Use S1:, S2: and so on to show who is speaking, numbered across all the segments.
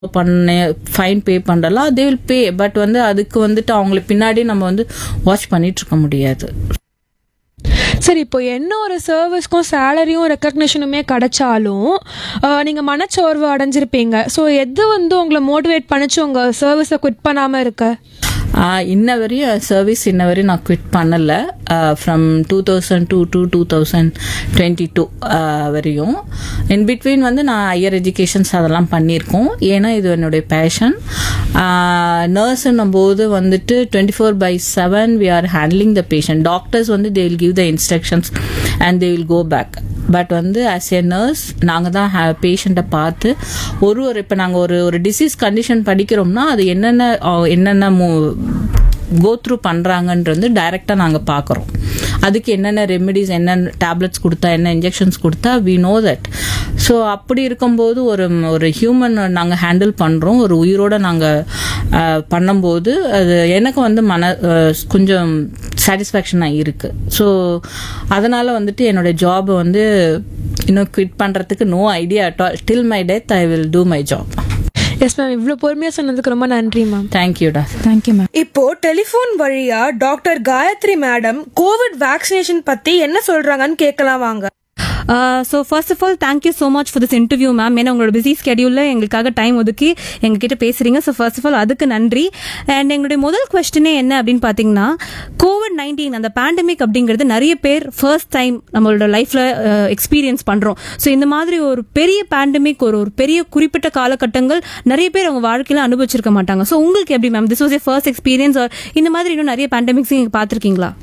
S1: பண்ண fine pay பண்ணுறலாம் they will pay but வந்து அதுக்கு வந்துட்டு அவங்களுக்கு பின்னாடி நம்ம வந்து வாட்ச் பண்ணிட்டு இருக்க முடியாது
S2: சரி இப்போ என்ன ஒரு சர்வீஸ்க்கும் சேலரியும் ரெக்கக்னிஷனுமே கிடைச்சாலும் ஆஹ், நீங்க மனச்சோர்வு அடைஞ்சிருப்பீங்க ஸோ எது வந்து உங்களை மோட்டிவேட் பண்ணிச்சு உங்க சர்வீஸை குவிட் பண்ணாம இருக்க
S1: ஆஹ் இன்ன வரையும் சர்வீஸ் இன்ன வரையும் நான் குவிட் பண்ணலை from two thousand two to two thousand twenty two வரையும் இன் பிட்வீன் வந்து நான் ஹையர் எஜுகேஷன்ஸ் அதெல்லாம் பண்ணியிருக்கோம் ஏன்னா இது என்னுடைய பேஷன் நர்ஸ்ன்னும் போது வந்துட்டு twenty four by seven we are handling the patient doctors வந்து they will give the instructions and they will go back but வந்து ஆஸ் எ நர்ஸ் நாங்கள் தான் பேஷண்ட்டை பார்த்து ஒரு ஒரு இப்போ நாங்கள் ஒரு ஒரு டிசீஸ் கண்டிஷன் படிக்கிறோம்னா அது என்னென்ன அஹ், என்னென்ன கோ த்ரூ பண்ணுறாங்கன்றது வந்து டைரெக்டாக நாங்கள் பார்க்குறோம் அதுக்கு என்னென்ன ரெமெடிஸ் என்னென்ன டேப்லெட்ஸ் கொடுத்தா என்ன இன்ஜெக்ஷன்ஸ் கொடுத்தா வி நோ தட் ஸோ அப்படி இருக்கும்போது ஒரு ஒரு ஹியூமன் நாங்கள் ஹேண்டில் பண்ணுறோம் ஒரு உயிரோட நாங்கள் பண்ணும்போது அது எனக்கு வந்து மன அஹ், கொஞ்சம் சாட்டிஸ்ஃபேக்ஷனாக இருக்குது ஸோ அதனால் வந்துட்டு என்னோட ஜாப் வந்து இன்னும் குவிட் பண்ணுறதுக்கு no idea at all till my death I will do my job
S2: yes ma'am இவ்வளோ பொறுமையாக சொன்னதுக்கு ரொம்ப நன்றி மேம்
S1: தேங்க்யூடா
S3: தேங்க்யூ மேம்
S4: இப்போ டெலிபோன் வழியா doctor Gayathri madam covid vaccination பத்தி என்ன சொல்றாங்கன்னு கேட்கலாம் வாங்க
S3: so first of all thank you so much for this interview ma'am ஏன்னா உங்களோட பிஸி ஸ்கெடியூலில் எங்களுக்காக டைம் ஒதுக்கி எங்ககிட்ட பேசுறீங்க ஸோ ஃபர்ஸ்ட் ஆஃப் ஆல் அதுக்கு நன்றி அண்ட் எங்களுடைய முதல் கொஸ்டினே என்ன அப்படின்னு பார்த்தீங்கன்னா கோவிட் நைன்டீன் அந்த பேண்டமிக் அப்படிங்கிறது நிறைய பேர் ஃபர்ஸ்ட் டைம் நம்மளோட லைஃப்ல எக்ஸ்பீரியன்ஸ் பண்றோம் ஸோ இந்த மாதிரி ஒரு பெரிய பேண்டமிக் ஒரு ஒரு பெரிய குறிப்பிட்ட காலகட்டங்கள் நிறைய பேர் அவங்க வாழ்க்கையில அனுபவிச்சிருக்க மாட்டாங்க ஸோ உங்களுக்கு எப்படி ma'am this was a first experience இந்த மாதிரி இன்னும் நிறைய பேண்டமிக்ஸ் நீங்க பார்த்துருக்கீங்களா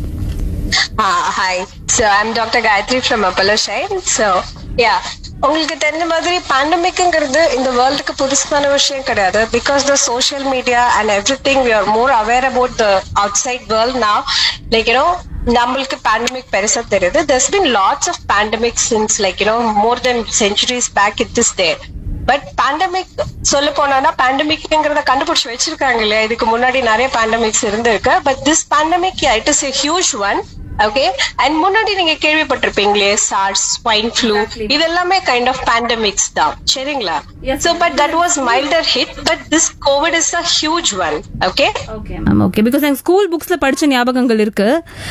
S5: Uh, hi. So I'm Dr. Gayatri from Apollo Shine. So yeah. உங்களுக்கு தெரிஞ்ச மாதிரி பேண்டமிக்ங்கிறது இந்த வேர்ல்டுக்கு புதுசான விஷயம் கிடையாது because the social media and everything we are more aware about the outside world நான் லைக் யூனோ நம்மளுக்கு பேண்டமிக் பெருசா தெரியுது there's been lots of pandemic since like you know more than centuries back it is there but pandemic சொல்ல போனா பேண்டமிக்ங்கிறத கண்டுபிடிச்சு வச்சிருக்காங்க இல்லையா இதுக்கு முன்னாடி நிறைய பேண்டமிக்ஸ் இருந்திருக்கு but this pandemic it is a huge one okay and முன்னாடி நீங்க கேள்விப்பட்டிருப்பீங்களே சார்ஸ் ஸ்வைன் ஃப்ளூ இது எல்லாமே கைண்ட் ஆஃப் பேண்டமிக்ஸ் தான் சரிங்களா so but that was milder hit but this covid is a huge one okay
S3: okay ma'am okay because எனக்கு school புக்ஸ்ல படிச்ச ஞாபகங்கள் இருக்கு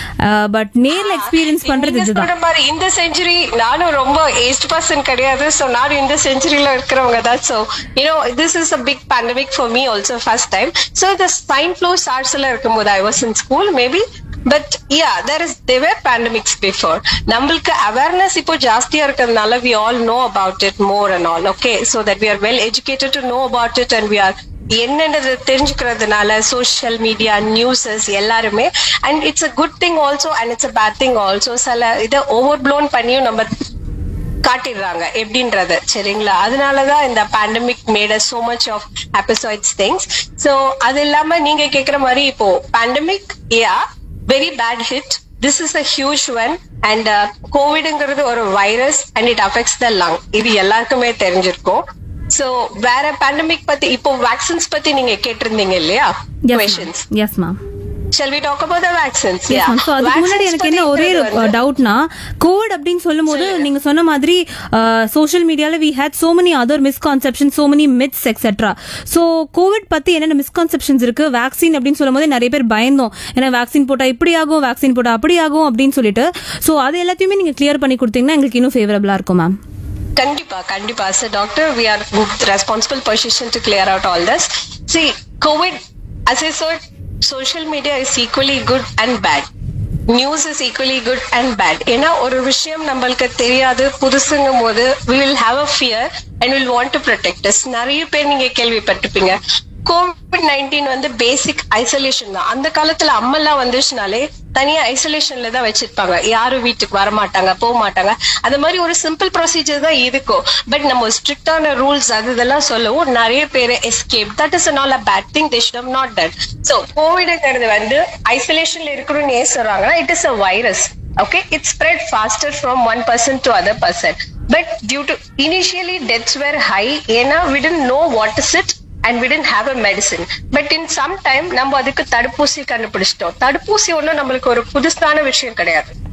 S3: பட் நேர்ல எக்ஸ்பீரியன்ஸ் பண்றது
S5: நீங்க
S3: இதுதான்
S5: சொல்ற மாதிரி இந்த செஞ்சுரி நானும் ரொம்ப ஏஜ் பர்சன் கிடையாது சோ நானும் இந்த செஞ்சுரியில இருக்கிறவங்க தான் so you know this is a big pandemic for me also first time so இந்த ஸ்பைன் ஃப்ளூ சார்ஸ்ல இருக்கும்போது I was in school maybe but ya there is there were pandemics before நம்மளுக்கு அவேர்னஸ் இப்போ ஜாஸ்தியா இருக்கிறதுனால we all know about it more and all okay so that we are well educated to know about it and we are என்னன்றது தெரிஞ்சுக்கிறதுனால social media newses எல்லாருமே and it's a good thing also and it's a bad thing also சில இதை over blown பண்ணியும் நம்ம காட்டிடுறாங்க எப்படின்றது சரிங்களா அதனாலதான் இந்த pandemic made so much of episodes things so அது இல்லாம நீங்க கேக்குற மாதிரி இப்போ pandemic ya very bad hit this is a huge one and கோவிட்ங்கிறது ஒரு virus and it affects the lung இது எல்லாருக்குமே தெரிஞ்சிருக்கும் சோ வேற பேண்டமிக் பத்தி இப்போ வேக்சின்ஸ் பத்தி நீங்க கேட்டிருந்தீங்க இல்லையா questions
S3: yes ma'am
S5: shall we talk about the vaccines
S3: yes ma'am so அதுக்கு முன்னாடி எனக்கு என்ன ஒரே டவுட்னா கோவிட் அப்படின்னு சொல்லும்போது நீங்க சொன்ன மாதிரி சோஷியல் மீடியால we had so many other misconception so many myths etcetera so covid பத்தி என்னென்ன மிஸ்கான்செப்ஷன்ஸ் இருக்கு வேக்சின் அப்படின்னு சொல்லும் போது நிறைய பேர் பயந்தோம் ஏன்னா வேக்சின் போட்டா இப்படி ஆகும் வேக்சின் போட்டா அப்படி ஆகும் அப்படின்னு சொல்லிட்டு ஸோ அது எல்லாத்தையுமே நீங்க கிளியர் பண்ணி கொடுத்தீங்கன்னா எங்களுக்கு இன்னும் ஃபேவரபிளா இருக்கும் மேம்
S5: கண்டிப்பா கண்டிப்பா as a doctor we are in responsible position to clear out all this see covid as i said social media is equally good and bad news is equally good and bad ஏன்னா ஒரு விஷயம் நம்மளுக்கு தெரியாது புதுசுங்கும் போது we will have a fear and will want to protect us நிறைய பேர் நீங்க கேள்விப்பட்டிருப்பீங்க கோவிட் நைன்டீன் வந்து பேசிக் ஐசோலேஷன் தான் அந்த காலத்துல அம்மெல்லாம் வந்துச்சுனாலே தனியா ஐசோலேஷன்ல தான் வச்சிருப்பாங்க யாரும் வீட்டுக்கு வர மாட்டாங்க போக மாட்டாங்க அந்த மாதிரி ஒரு சிம்பிள் ப்ரொசீஜர் தான் இருக்கும் பட் நம்ம ஸ்ட்ரிக்டான ரூல்ஸ் அது இதெல்லாம் சொல்லவும் நிறைய பேர் escape that is not a bad thing they should have not done so கோவிட்ங்கிறது வந்து ஐசோலேஷன்ல இருக்கணும்னு ஏன் சொல்றாங்கன்னா it is a virus okay it spread faster from one person to other person but due to initially deaths were high ஏன்னா we didn't know what is it and we didn't have a medicine but in some time நம்ம அதுக்கு தடுப்பூசி கண்டுபிடிச்சிட்டோம் தடுப்பூசி ஒண்ணும் நம்மளுக்கு ஒரு புதுசான விஷயம் கிடையாது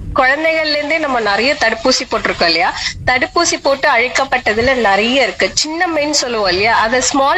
S5: குழந்தைகள்ல இருந்தே நம்ம நிறைய தடுப்பூசி போட்டிருக்கோம் இல்லையா தடுப்பூசி போட்டு அழிக்கப்பட்டதுல நிறைய இருக்கு சின்ன மெயின் சொல்லுவோம் இல்லையா அதை ஸ்மால்